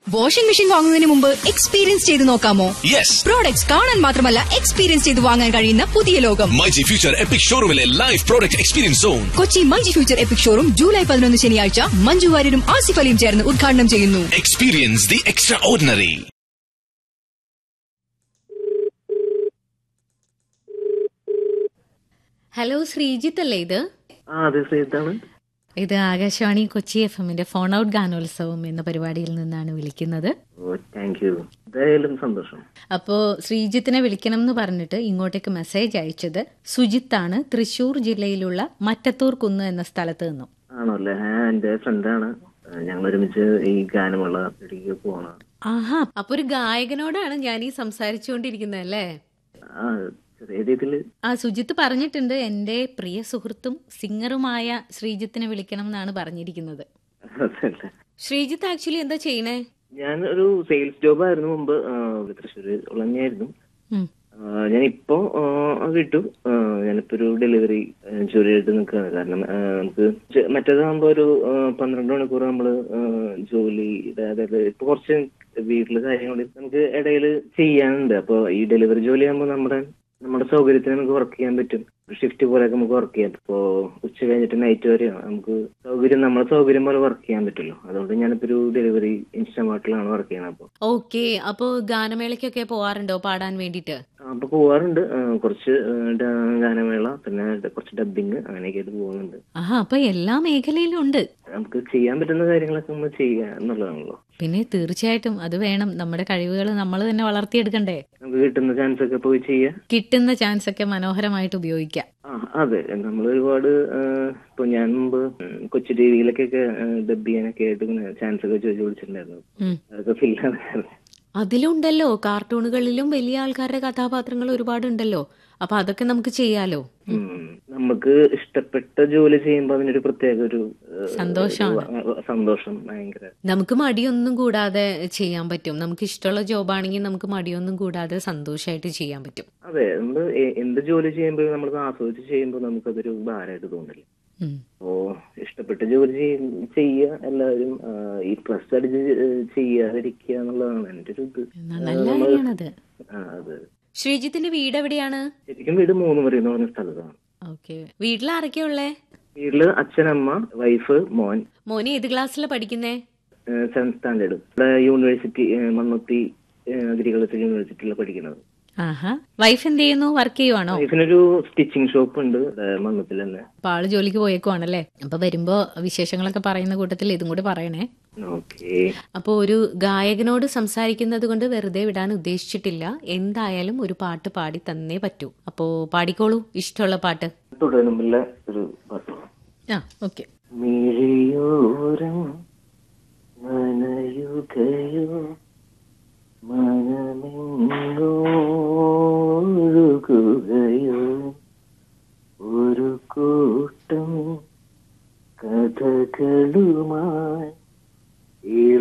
Washing machine വാങ്ങുന്നതിന് മുമ്പ് experience ചെയ്ത് നോക്കാമോ യെസ് പ്രോഡക്ട്സ് കാണാൻ മാത്രമല്ല എക്സ്പീരിയൻസ് ചെയ്ത് വാങ്ങാൻ കഴിയുന്ന പുതിയ ലോകം മൈജി ഫ്യൂച്ചർ എപ്പിക് ഷോറൂമിലെ live product experience zone Kochi മഞ്ചി ഫ്യൂച്ചർ എപ്പിക് ഷോറും ജൂലൈ പതിനൊന്ന് ശനിയാഴ്ച മഞ്ജു വാര്യരും ആസിഫ് അലിയും ചേർന്ന് ഉദ്ഘാടനം ചെയ്യുന്നു experience the extraordinary hello Sreejith അല്ലേ ഇത് ആ അതെ ശ്രീജിത്താണ് ഇത് ആകാശവാണി കൊച്ചി എഫ് എമ്മിന്റെ ഫോൺ ഔട്ട് ഗാനോത്സവം എന്ന പരിപാടിയിൽ നിന്നാണ് വിളിക്കുന്നത് ഓ താങ്ക് യു എന്തായാലും സന്തോഷം അപ്പോൾ ശ്രീജിത്തിനെ വിളിക്കണം എന്ന് പറഞ്ഞിട്ട് ഇങ്ങോട്ടേക്ക് മെസ്സേജ് അയച്ചത് സുജിത്താണ് തൃശൂർ ജില്ലയിലുള്ള മറ്റത്തൂർ കുന്ന് എന്ന സ്ഥലത്ത് നിന്നും ആണല്ലേ ആ, എന്റെ ഫ്രണ്ടാണ് ഞങ്ങൾ ഒരുമിച്ച് ഈ ഗാനമുള്ള ഇടയ്ക്ക് പോണ ആഹാ അപ്പൊ ഒരു ഗായകനോടാണ് ഞാൻ ഈ സംസാരിച്ചുകൊണ്ടിരിക്കുന്നത് അല്ലേ ആ ചെറിയ രീതിയില് ആ സുജിത്ത് പറഞ്ഞിട്ടുണ്ട് എൻ്റെ പ്രിയ സുഹൃത്തും സിംഗറുമായ ശ്രീജിത്തിനെ വിളിക്കണം എന്നാണ് പറഞ്ഞിരിക്കുന്നത് അതല്ല ശ്രീജിത്ത് ആക്ച്വലി എന്താ ചെയ്യണേ ഞാൻ ഒരു സെയിൽസ് ജോബ് ആയിരുന്നു മുമ്പ് ആ, തൃശ്ശൂര് ഉള്ളന്നെയായിരുന്നു ഉം. ഞാൻ ഇപ്പോ വിട്ടു ആ, ഞാനിപ്പോ ഒരു ഡെലിവറി ജോലിയായിട്ട് നിൽക്കുകയാണ് കാരണം ആ, നമുക്ക് ചെ- മറ്റേതാകുമ്പോ ഒരു ആ, പന്ത്രണ്ട് മണിക്കൂർ നമ്മള് ആ, ജോലി അതായത് ഇപ്പൊ കുറച്ച് വീട്ടില് കാര്യങ്ങൾ നമുക്ക് ഇടയിൽ ചെയ്യാനുണ്ട് അപ്പൊ ഈ ഡെലിവറി ജോലി ആകുമ്പോൾ നമ്മുടെ നമ്മുടെ സൗകര്യത്തിന് നമുക്ക് വർക്ക് ചെയ്യാൻ പറ്റും ഷിഫ്റ്റ് പോലെയൊക്കെ നമുക്ക് വർക്ക് ചെയ്യാം ഇപ്പോ ഉച്ച കഴിഞ്ഞിട്ട് നൈറ്റ് വരെ നമുക്ക് സൗകര്യം നമ്മുടെ സൗകര്യം പോലെ വർക്ക് ചെയ്യാൻ പറ്റുമല്ലോ അതുകൊണ്ട് ഞാനിപ്പോ ഒരു ഡെലിവറി ഇൻസ്റ്റമാർട്ടിലാണ് വർക്ക് ചെയ്യുന്നത് അപ്പൊ ഓക്കെ അപ്പോ ഗാനമേളയ്ക്കൊക്കെ പോവാറുണ്ടോ പാടാൻ വേണ്ടിട്ട് അപ്പൊ പോവാറുണ്ട് ആ, കുറച്ച് ആ, ഡ- ഗാനമേള പിന്നെ ഡ- കുറച്ച് ഡബിങ് അങ്ങനെയൊക്കെ ആയിട്ട് പോകുന്നുണ്ട് ആഹാ അപ്പൊ എല്ലാ മേഖലയിലും ഉണ്ട് നമുക്ക് ചെയ്യാൻ പറ്റുന്ന കാര്യങ്ങളൊക്കെ നമ്മൾ ചെയ്യുക എന്നുള്ളതാണല്ലോ പിന്നെ തീർച്ചയായിട്ടും അത് വേണം നമ്മുടെ കഴിവുകൾ നമ്മൾ തന്നെ വളർത്തിയെടുക്കണ്ടേ നമുക്ക് കിട്ടുന്ന ചാൻസ് ഒക്കെ പോയി ചെയ്യുക കിട്ടുന്ന ചാൻസ് ഒക്കെ മനോഹരമായിട്ട് ഉപയോഗിക്കാം ആ അതെ നമ്മൾ ഒരുപാട് ആ, ഇപ്പൊ ഞാൻ മുമ്പ് ഉം, കൊച്ചു ടി വിയിലൊക്കെ ഡബ് ചെയ്യാനൊക്കെ ആയിട്ട് ഇങ്ങനെ ചാൻസ് ഒക്കെ ചോദിച്ചു വിളിച്ചിട്ടുണ്ടായിരുന്നു ഉം. അതൊക്കെ ഫില്ലാണ് അതിലുണ്ടല്ലോ കാർട്ടൂണുകളിലും വലിയ ആൾക്കാരുടെ കഥാപാത്രങ്ങൾ ഒരുപാടുണ്ടല്ലോ അപ്പൊ അതൊക്കെ നമുക്ക് ചെയ്യാലോ നമുക്ക് ഇഷ്ടപ്പെട്ട ജോലി ചെയ്യുമ്പോൾ അതിനൊരു പ്രത്യേക ഒരു ആ, സന്തോഷമാണ്. ഒരു, ആ, സന്തോഷം ഭയങ്കര നമുക്ക് മടിയൊന്നും കൂടാതെ ചെയ്യാൻ പറ്റും നമുക്ക് ഇഷ്ടമുള്ള ജോബാണെങ്കിൽ നമുക്ക് മടിയൊന്നും കൂടാതെ സന്തോഷമായിട്ട് ചെയ്യാൻ പറ്റും അതെ നമ്മള് എ- എന്ത് ജോലി ചെയ്യുമ്പോഴും നമ്മൾ ആസ്വദിച്ച് ചെയ്യുമ്പോൾ നമുക്കതൊരു ഭാരമായിട്ട് തോന്നില്ല ഉം. അപ്പോ ഇഷ്ടപ്പെട്ട ജോലി ചെയ്യ- ചെയ്യുക എല്ലാവരും ആ, ഈ പ്ലസ് അടിച്ച് ചെയ്യാതിരിക്കുക എന്നുള്ളതാണ് എന്റെ ഒരു ഇത് എന്നാ നല്ല കാര്യമാണത് ആ അത് ശ്രീജിത്തിന്റെ വീട് എവിടെയാണ് ശരിക്കും വീട് മൂന്ന് മുറി എന്ന് പറഞ്ഞ സ്ഥലത്താണ് ഓക്കെ വീട്ടിൽ ആരൊക്കെയാ ഉള്ളേ വീട്ടില് അച്ഛനമ്മ വൈഫ് മോൻ മോനെ ഏത് ക്ലാസ്സിലാണ് പഠിക്കുന്നേ സെവൻത് സ്റ്റാൻഡേർഡ് ഇവിടെ യൂണിവേഴ്സിറ്റി ഏ, മണ്ണുത്തി അഗ്രികൾച്ചർ യൂണിവേഴ്സിറ്റിയിലാണ് പഠിക്കുന്നത് ആഹാ വൈഫ് എന്ത് ചെയ്യുന്നു വർക്ക് ചെയ്യുവാണോ വൈഫിനൊരു സ്റ്റിച്ചിങ് ഷോപ്പ് ഉണ്ട് ഇവിടെ മണ്ണത്തിൽ തന്നെ അപ്പൊ ആള് ജോലിക്ക് പോയേക്കുവാണല്ലേ അപ്പൊ വരുമ്പോ വിശേഷങ്ങളൊക്കെ പറയുന്ന കൂട്ടത്തിൽ ഇതും കൂടി പറയണേ ഓക്കേ അപ്പോൾ ഒരു ഗായകനോട് സംസാരിക്കുന്നത് കൊണ്ട് വെറുതെ വിടാൻ ഉദ്ദേശിച്ചിട്ടില്ല എന്തായാലും ഒരു പാട്ട് പാടി തന്നേ പറ്റൂ അപ്പോ പാടിക്കോളൂ ഇഷ്ടമുള്ള പാട്ട് തുടരുമില്ല ഒരു പാട്ട് ആ ഓക്കെ മിഴിയോരം നനയുകയോ മനമെങ്ങോഴുകയോ ഒരു കൂട്ടം കഥകളുമായി